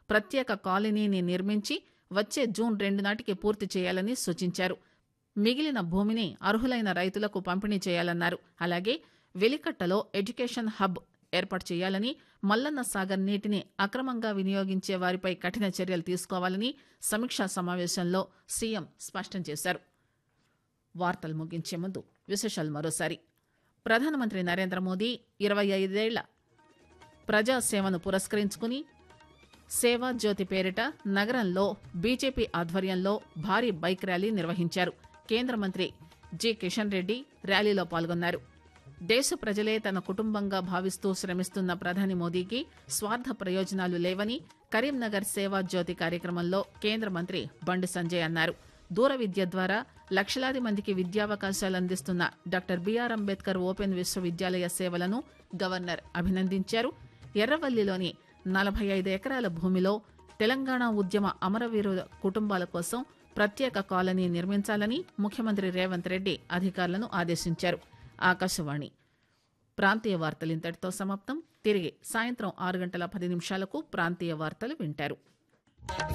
ప్రత్యేక కాలనీని నిర్మించి వచ్చే జూన్ రెండు నాటికి పూర్తి చేయాలని సూచించారు మిగిలిన భూమిని అర్హులైన రైతులకు పంపిణీ చేయాలన్నారు అలాగే వెలికట్టలో ఎడ్యుకేషన్ హబ్ ఏర్పాటు చేయాలని మల్లన్న సాగర్ నీటిని అక్రమంగా వినియోగించే వారిపై కఠిన చర్యలు తీసుకోవాలని సమీక్షా సమావేశంలో సీఎం స్పష్టం చేశారు వార్తలు ముగించే ముందు విశేషాలు మరోసారి ప్రధానమంత్రి నరేంద్ర మోదీ ఇరవై ఐదేళ్ల ప్రజాసేవను పురస్కరించుకుని సేవా జ్యోతి పేరిట నగరంలో బీజేపీ ఆధ్వర్యంలో భారీ బైక్ ర్యాలీ నిర్వహించారు కేంద్ర మంత్రి జి కిషన్ రెడ్డి ర్యాలీలో పాల్గొన్నారు దేశ ప్రజలే తన కుటుంబంగా భావిస్తూ శ్రమిస్తున్న ప్రధాని మోదీకి స్వార్థ ప్రయోజనాలు లేవని కరీంనగర్ సేవా జ్యోతి కార్యక్రమంలో కేంద్ర మంత్రి బండి సంజయ్ అన్నారు దూర విద్య ద్వారా లక్షలాది మందికి విద్యావకాశాలు అందిస్తున్న డాక్టర్ బిఆర్ అంబేద్కర్ ఓపెన్ విశ్వవిద్యాలయ సేవలను గవర్నర్ అభినందించారు ఎర్రవల్లిలోని నలభై ఐదు ఎకరాల భూమిలో తెలంగాణ ఉద్యమ అమరవీరుల కుటుంబాల కోసం ప్రత్యేక కాలనీ నిర్మించాలని ముఖ్యమంత్రి రేవంత్ రెడ్డి అధికారులను ఆదేశించారు ఆకాశవాణి ప్రాంతీయ వార్తలు ఇంతటితో సమాప్తం తిరిగి సాయంత్రం ఆరు గంటల పది నిమిషాలకు ప్రాంతీయ వార్తలు వింటారు